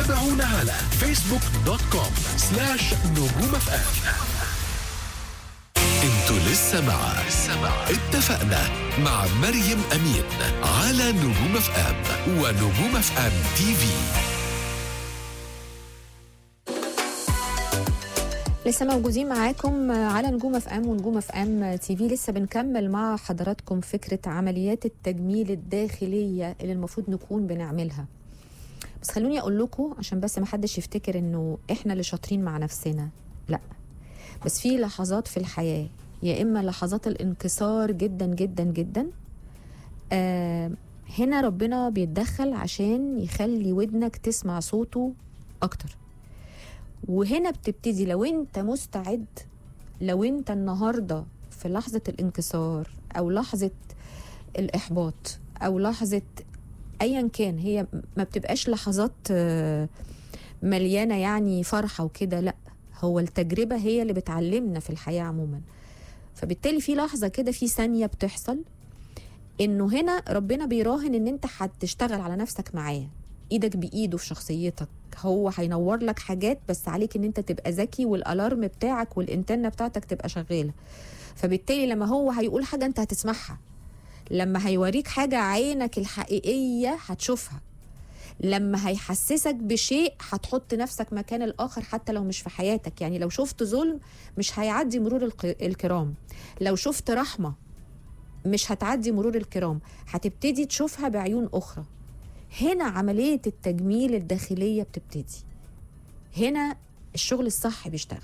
تابعونا على فيسبوك دوت كوم سلاش نجوم اف ام انتوا لسه مع اتفقنا مع مريم امين على نجوم اف ام ونجوم اف ام تي في لسه موجودين معاكم على نجوم اف ام ونجوم اف ام تي في لسه بنكمل مع حضراتكم فكره عمليات التجميل الداخليه اللي المفروض نكون بنعملها بس خلوني اقول لكم عشان بس ما حدش يفتكر انه احنا اللي شاطرين مع نفسنا لا بس في لحظات في الحياه يا اما لحظات الانكسار جدا جدا جدا آه هنا ربنا بيتدخل عشان يخلي ودنك تسمع صوته اكتر وهنا بتبتدي لو انت مستعد لو انت النهارده في لحظه الانكسار او لحظه الاحباط او لحظه ايا كان هي ما بتبقاش لحظات آه، مليانه يعني فرحه وكده لا هو التجربه هي اللي بتعلمنا في الحياه عموما فبالتالي في لحظه كده في ثانيه بتحصل انه هنا ربنا بيراهن ان انت هتشتغل على نفسك معاه ايدك بايده في شخصيتك هو هينور لك حاجات بس عليك ان انت تبقى ذكي والالارم بتاعك والانتنه بتاعتك تبقى شغاله فبالتالي لما هو هيقول حاجه انت هتسمعها لما هيوريك حاجه عينك الحقيقيه هتشوفها لما هيحسسك بشيء هتحط نفسك مكان الاخر حتى لو مش في حياتك يعني لو شفت ظلم مش هيعدي مرور الق- الكرام لو شفت رحمه مش هتعدي مرور الكرام هتبتدي تشوفها بعيون اخرى هنا عمليه التجميل الداخليه بتبتدي هنا الشغل الصح بيشتغل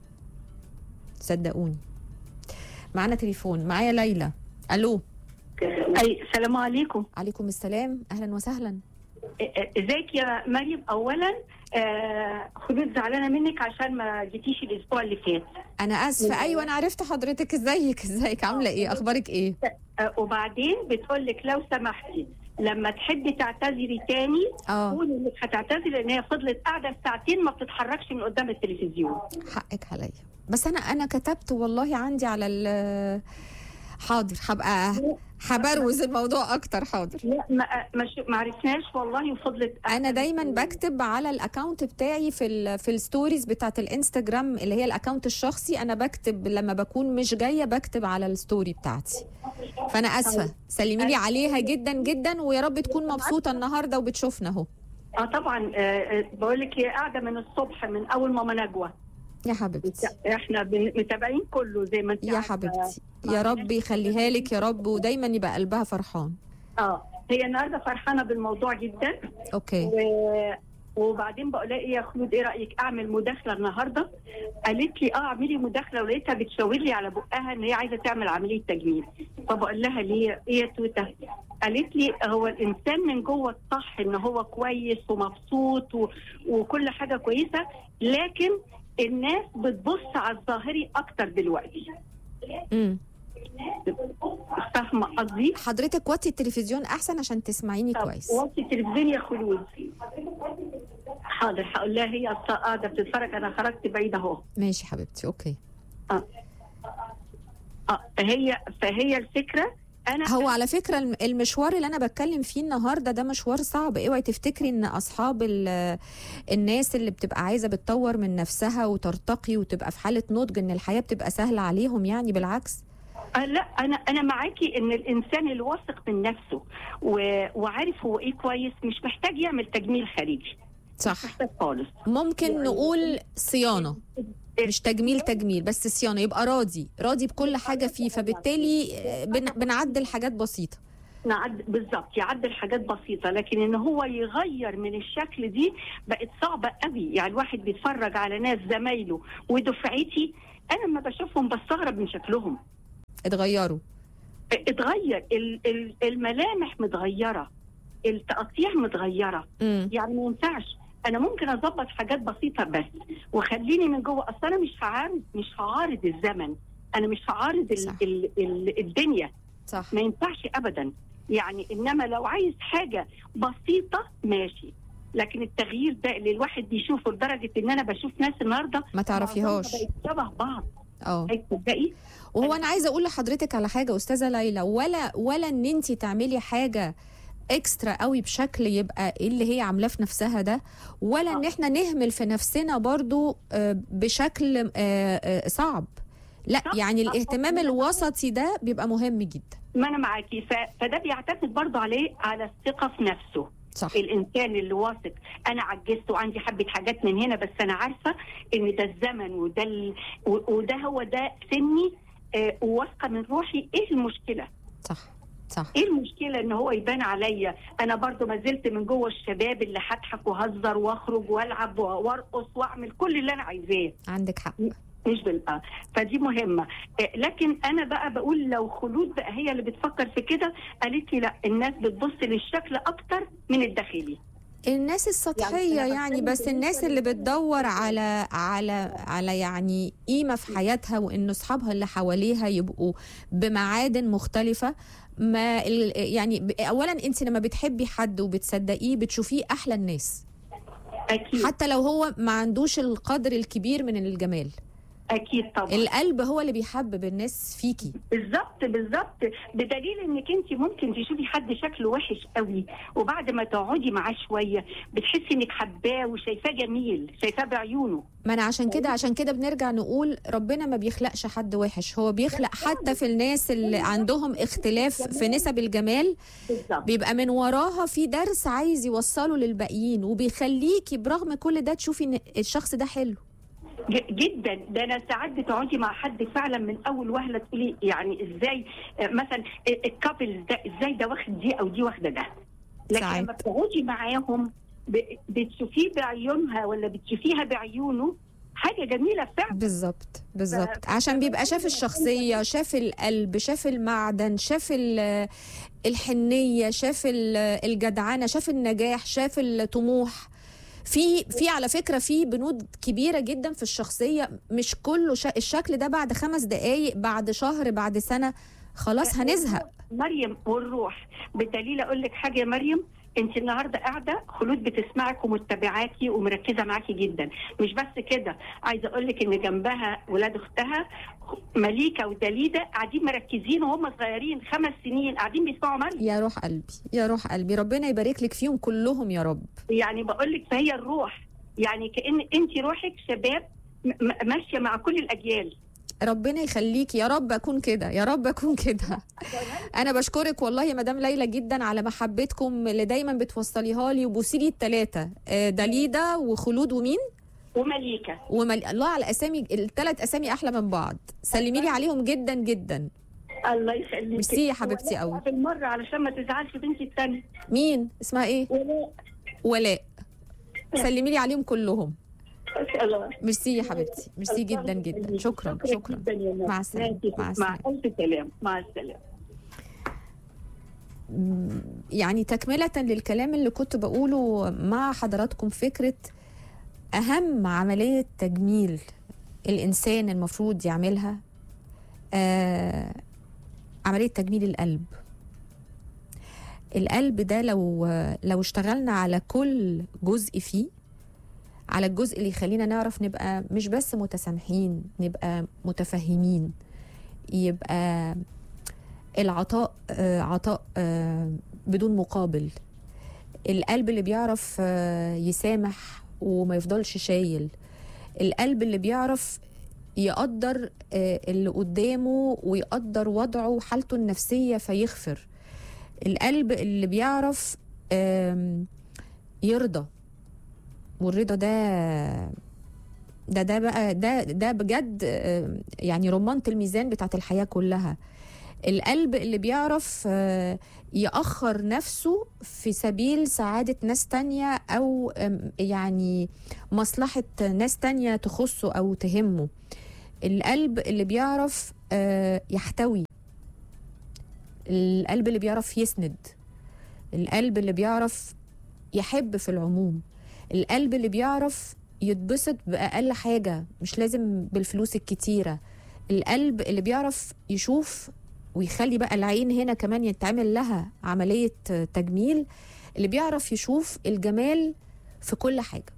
صدقوني معانا تليفون معايا ليلى الو اي السلام عليكم عليكم السلام اهلا وسهلا إ- ازيك يا مريم اولا آه، خدود زعلانه منك عشان ما جيتيش الاسبوع اللي فات انا اسفه ايوه انا عرفت حضرتك ازيك ازيك عامله ايه اخبارك ايه آه، وبعدين بتقول لك لو سمحتي لما تحبي تعتذري تاني اه قولي انك هتعتذري لان هي فضلت قاعده ساعتين ما بتتحركش من قدام التلفزيون حقك عليا بس انا انا كتبت والله عندي على ال حاضر هبقى هبروز الموضوع اكتر حاضر لا ما ما ش- ما عرفناش والله وفضلت انا دايما بكتب على الاكونت بتاعي في ال في الستوريز بتاعت الانستجرام اللي هي الاكونت الشخصي انا بكتب لما بكون مش جايه بكتب على الستوري بتاعتي فانا اسفه سلمي لي عليها جدا جدا ويا رب تكون مبسوطه النهارده وبتشوفنا اهو اه طبعا آه، آه، بقول لك هي قاعده من الصبح من اول ما نجوى يا حبيبتي احنا بن- متابعين كله زي ما انت يا عارفة. حبيبتي يا رب يخليها لك يا رب ودايما يبقى قلبها فرحان اه هي النهارده فرحانه بالموضوع جدا اوكي و... وبعدين بقول لها ايه يا خلود ايه رايك اعمل مداخله النهارده؟ قالت لي اه اعملي مداخله ولقيتها بتشاور لي على بقها ان هي عايزه تعمل عمليه تجميل فبقول لها ليه ايه يا توته؟ قالت لي هو الانسان من جوه الصح ان هو كويس ومبسوط و... وكل حاجه كويسه لكن الناس بتبص على الظاهري اكتر دلوقتي امم فاهمه قصدي؟ حضرتك وطي التلفزيون احسن عشان تسمعيني طب كويس وطي التلفزيون يا خلود حاضر هقول لها هي أصلا قاعده بتتفرج انا خرجت بعيد اهو ماشي حبيبتي اوكي اه اه فهي فهي الفكره انا هو على فكرة الم- المشوار اللي أنا بتكلم فيه النهاردة ده مشوار صعب اوعي تفتكري إن أصحاب ال- الناس اللي بتبقى عايزة بتطور من نفسها وترتقي وتبقى في حالة نضج إن الحياة بتبقى سهلة عليهم يعني بالعكس آه لا انا انا معاكي ان الانسان الواثق من نفسه و... وعارف هو ايه كويس مش محتاج يعمل تجميل خارجي صح محتاج خالص ممكن نقول صيانة مش تجميل تجميل بس صيانة يبقى راضي راضي بكل حاجة فيه فبالتالي آه، بن- بنعدل حاجات بسيطة نعد بالظبط يعدل حاجات بسيطه لكن ان هو يغير من الشكل دي بقت صعبه قوي يعني الواحد بيتفرج على ناس زمايله ودفعتي انا لما بشوفهم بستغرب من شكلهم اتغيروا اتغير ال- ال- الملامح متغيره التقطيع متغيره امم يعني ما ينفعش انا ممكن اظبط حاجات بسيطه بس وخليني من جوه اصل انا مش هعارض مش هعارض الزمن انا مش هعارض صح. ال ال ال الدنيا صح ما ينفعش ابدا يعني انما لو عايز حاجه بسيطه ماشي لكن التغيير ده اللي الواحد بيشوفه لدرجه ان انا بشوف ناس النهارده ما تعرفيهاش معظمها بقت شبه بعض اه هي تصدقي وهو انا عايزه اقول لحضرتك على حاجه استاذه ليلى ولا ولا ان انت تعملي حاجه اكسترا قوي بشكل يبقى ايه اللي هي عاملاه في نفسها ده ولا ان آه. احنا نهمل في نفسنا برضو آه، بشكل آه، آه، صعب لا صح. يعني صح. الاهتمام صح. الوسطي ده بيبقى مهم جدا ما انا معاكي ف- فده بيعتمد برضه عليه على الثقه في نفسه صح الانسان اللي واثق انا عجزت وعندي حبه حاجات من هنا بس انا عارفه ان ده الزمن وده ال... و- وده هو ده سني آه، وواثقه من روحي ايه المشكله؟ صح صح ايه المشكله ان هو يبان عليا انا برضو ما زلت من جوه الشباب اللي هضحك وهزر واخرج والعب وارقص واعمل كل اللي انا عايزاه عندك حق مش بالآه فدي مهمه آه، لكن انا بقى بقول لو خلود بقى هي اللي بتفكر في كده قالت لي لا الناس بتبص للشكل اكتر من الداخلي الناس السطحية يعني أنا يعني بتكلم بس بالنسبة الناس اللي للناس بتدور على على على يعني قيمة في حياتها وإن أصحابها اللي حواليها يبقوا بمعادن مختلفة ما ال- يعني ب- أولا أنت لما بتحبي حد وبتصدقيه بتشوفيه أحلى الناس اكيد حتى لو هو ما عندوش القدر الكبير من الجمال اكيد طبعا القلب هو اللي بيحبب الناس فيكي بالظبط بالظبط بدليل انك انت ممكن تشوفي حد شكله وحش قوي وبعد ما تقعدي معاه شويه بتحسي انك حباه وشايفاه جميل شايفاه بعيونه ما انا عشان كده عشان كده بنرجع نقول ربنا ما بيخلقش حد وحش هو بيخلق حتى في الناس اللي عندهم اختلاف في نسب الجمال بالظبط بيبقى من وراها في درس عايز يوصله للباقيين وبيخليكي برغم كل ده تشوفي ان الشخص ده حلو ج- جدا ده انا ساعات بتقعدي مع حد فعلا من اول وهله تقولي يعني ازاي آه، مثلا الكابلز ده ازاي ده واخد دي او دي واخده ده لكن ساعات. لما بتقعدي معاهم ب- بتشوفيه بعيونها ولا بتشوفيها بعيونه حاجه جميله فعلا بالظبط بالظبط عشان بيبقى شاف الشخصية شاف القلب شاف المعدن شاف ال- الحنية شاف ال- الجدعنة شاف النجاح شاف الطموح في في على فكرة في بنود كبيرة جدا في الشخصية مش كله شا الشكل ده بعد خمس دقايق بعد شهر بعد سنة خلاص هنزهق مريم والروح بالدليل اقول لك حاجه يا مريم انت النهارده قاعده خلود بتسمعك ومتابعاكي ومركزه معاكي جدا مش بس كده عايزه اقول لك ان جنبها ولاد اختها مليكه ودليده قاعدين مركزين وهم صغيرين خمس سنين قاعدين بيسمعوا مريم يا روح قلبي يا روح قلبي ربنا يبارك لك فيهم كلهم يا رب يعني بقول لك فهي الروح يعني كان انت روحك شباب م- م- ماشيه مع كل الاجيال ربنا يخليكي يا رب اكون كده يا رب اكون كده انا بشكرك والله يا مدام ليلى جدا على محبتكم اللي دايما بتوصليها لي وبوسي لي الثلاثه دليده وخلود ومين ومليكه ومل... الله على اسامي الثلاث اسامي احلى من بعض سلمي لي عليهم جدا جدا الله يخليك ميرسي يا حبيبتي ولا قوي. بالمره علشان ما تزعلش بنتي الثانيه مين اسمها ايه ولا ولاء سلمي لي عليهم كلهم ما شاء الله ميرسي يا حبيبتي ميرسي جدا جدا شكرا شكرا جدا يا مريم. مع السلامة. ماشي. مع مع السلامة. الف سلام مع السلامه يعني تكملة للكلام اللي كنت بقوله مع حضراتكم فكرة أهم عملية تجميل الإنسان المفروض يعملها آه عملية تجميل القلب القلب ده لو لو اشتغلنا على كل جزء فيه على الجزء اللي يخلينا نعرف نبقى مش بس متسامحين نبقى متفهمين يبقى العطاء آه، عطاء آه، بدون مقابل القلب اللي بيعرف آه، يسامح وما يفضلش شايل القلب اللي بيعرف يقدر آه، اللي قدامه ويقدر وضعه وحالته النفسية فيغفر القلب اللي بيعرف آم، يرضى والرضا ده ده ده بقى ده ده بجد آم، يعني رمانة الميزان بتاعت الحياة كلها القلب اللي بيعرف آه، يأخر نفسه في سبيل سعادة ناس تانية أو آم، يعني مصلحة ناس تانية تخصه أو تهمه القلب اللي بيعرف آه، يحتوي القلب اللي بيعرف يسند القلب اللي بيعرف يحب في العموم القلب اللي بيعرف يتبسط بأقل حاجة مش لازم بالفلوس الكتيرة القلب اللي بيعرف يشوف ويخلي بقى العين هنا كمان يتعمل لها عملية تجميل اللي بيعرف يشوف الجمال في كل حاجة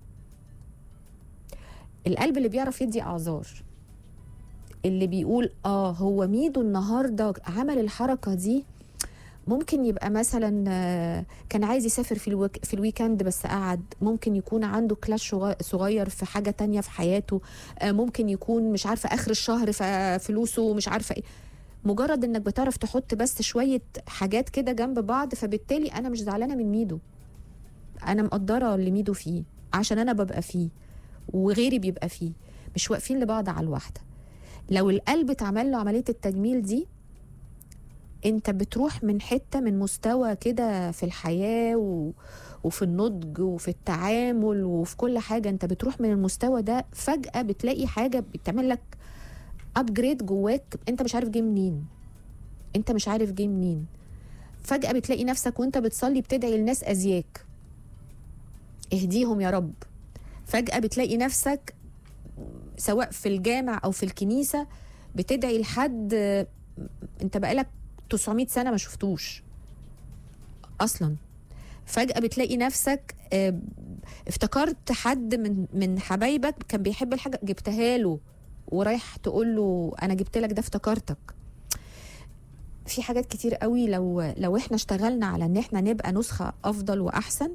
القلب اللي بيعرف يدي أعذار اللي بيقول اه هو ميدو النهارده عمل الحركة دي ممكن يبقى مثلا آه، كان عايز يسافر في الويك في الويكند بس قعد ممكن يكون عنده كلاش شغ- صغير في حاجة تانية في حياته آه، ممكن يكون مش عارفة آخر الشهر فلوسه مش عارفة ايه مجرد انك بتعرف تحط بس شوية حاجات كده جنب بعض فبالتالي انا مش زعلانة من ميدو انا مقدرة اللي ميدو فيه عشان انا ببقى فيه وغيري بيبقى فيه مش واقفين لبعض على الواحدة لو القلب اتعمل له عملية التجميل دي انت بتروح من حتة من مستوى كده في الحياة و... وفي النضج وفي التعامل وفي كل حاجة انت بتروح من المستوى ده فجأة بتلاقي حاجة بتعمل لك ابجريد جواك انت مش عارف جه منين انت مش عارف جه منين فجأة بتلاقي نفسك وانت بتصلي بتدعي لناس أزياك اهديهم يا رب فجأة بتلاقي نفسك سواء في الجامع أو في الكنيسة بتدعي لحد انت بقالك 900 سنة ما شفتوش أصلا فجأة بتلاقي نفسك آه، افتكرت حد من من حبايبك كان بيحب الحاجة جبتها له ورايح تقول له أنا جبت لك ده افتكرتك في حاجات كتير قوي لو لو احنا اشتغلنا على ان احنا نبقى نسخة افضل واحسن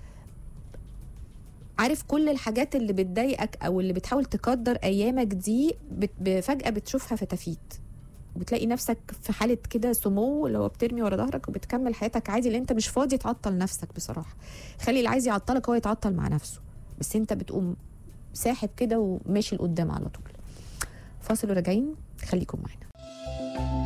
عارف كل الحاجات اللي بتضايقك او اللي بتحاول تقدر ايامك دي بت- ب- فجأة بتشوفها فتافيت وبتلاقي نفسك في حالة كده سمو اللي هو بترمي ورا ظهرك وبتكمل حياتك عادي اللي انت مش فاضي تعطل نفسك بصراحة خلي اللي عايز يعطلك هو يتعطل مع نفسه بس انت بتقوم ساحب كده وماشي لقدام على طول فاصل وراجعين خليكم معانا